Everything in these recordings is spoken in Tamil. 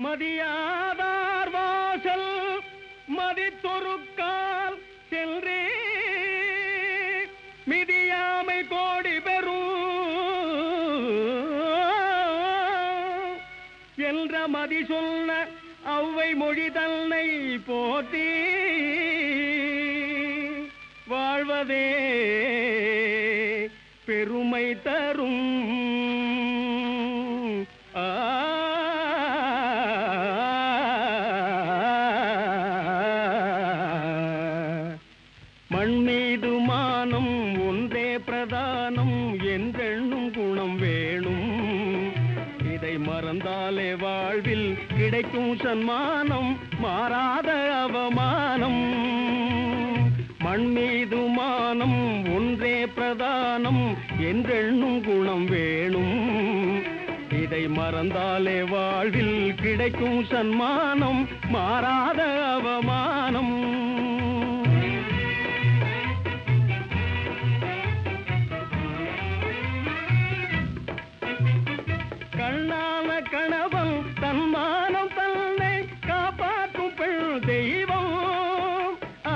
மதியாதார் வாசல் மதித்தொருக்கால் சென்றே மிதியாமை கோடி பெறும் என்ற மதி சொன்ன அவ்வை மொழி தன்னை போற்றி வாழ்வதே பெருமை தரும் ஆ மண் மீது மானம் ஒன்றே பிரதானம் என்றெண்ணும் குணம் வேணும் இதை மறந்தாலே வாழ்வில் கிடைக்கும் சன்மானம் மாறாத அவமானம் மண் மீது மானம் ஒன்றே பிரதானம் என்றெண்ணும் குணம் வேணும் இதை மறந்தாலே வாழ்வில் கிடைக்கும் சன்மானம் மாறாத அவமானம் கண்ணான கணவன் தன்மானம் தன்னை காப்பாற்றும் பெண் தெய்வம் ஆ,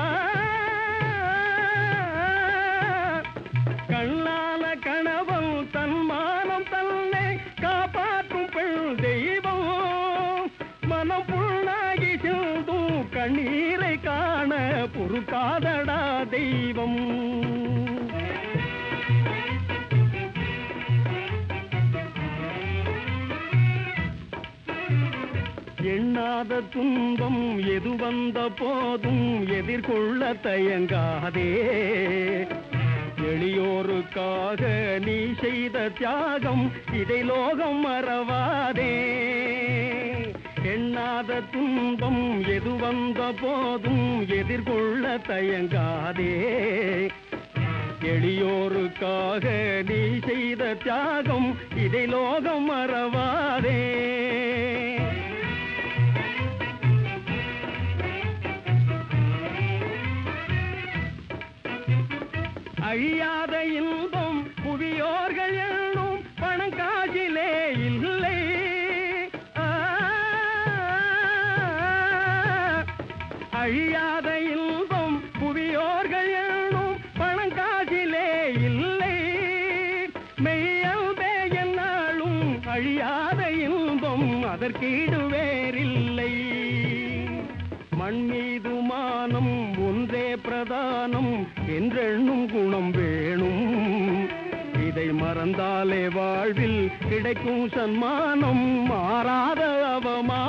கண்ணான கணவன் தன்மானம் தன்னை காப்பாற்றும் பெண் தெய்வம் மனம் புண்ணாகி செல்தும் கண்ணீரை காண பொறுக்காதடா தெய்வம் எண்ணாத துன்பம் எது வந்த போதும் எதிர்கொள்ள தயங்காதே எளியோருக்காக நீ செய்த தியாகம் இதை லோகம் மறவாதே எண்ணாத துன்பம் எது வந்த போதும் எதிர்கொள்ள தயங்காதே எளியோருக்காக நீ செய்த தியாகம் இதை லோகம் மறவாதே அழியாத இன்பம் புவியோர்கள் எண்ணும் பணம் காசிலே இல்லை ஆ, அழியாத இன்பம் புவியோர்கள் எண்ணும் பணம் காசிலே இல்லை மெய்யல்பே என்னாலும் அழியாத இன்பம் அதற்கீடு வேறில்லை மண் மீது மானம் ஒன்றே பிரதானம் என்றெண்ணும் குணம் வேணும் இதை மறந்தாலே வாழ்வில் கிடைக்கும் சன்மானம் மாறாத அவமானம்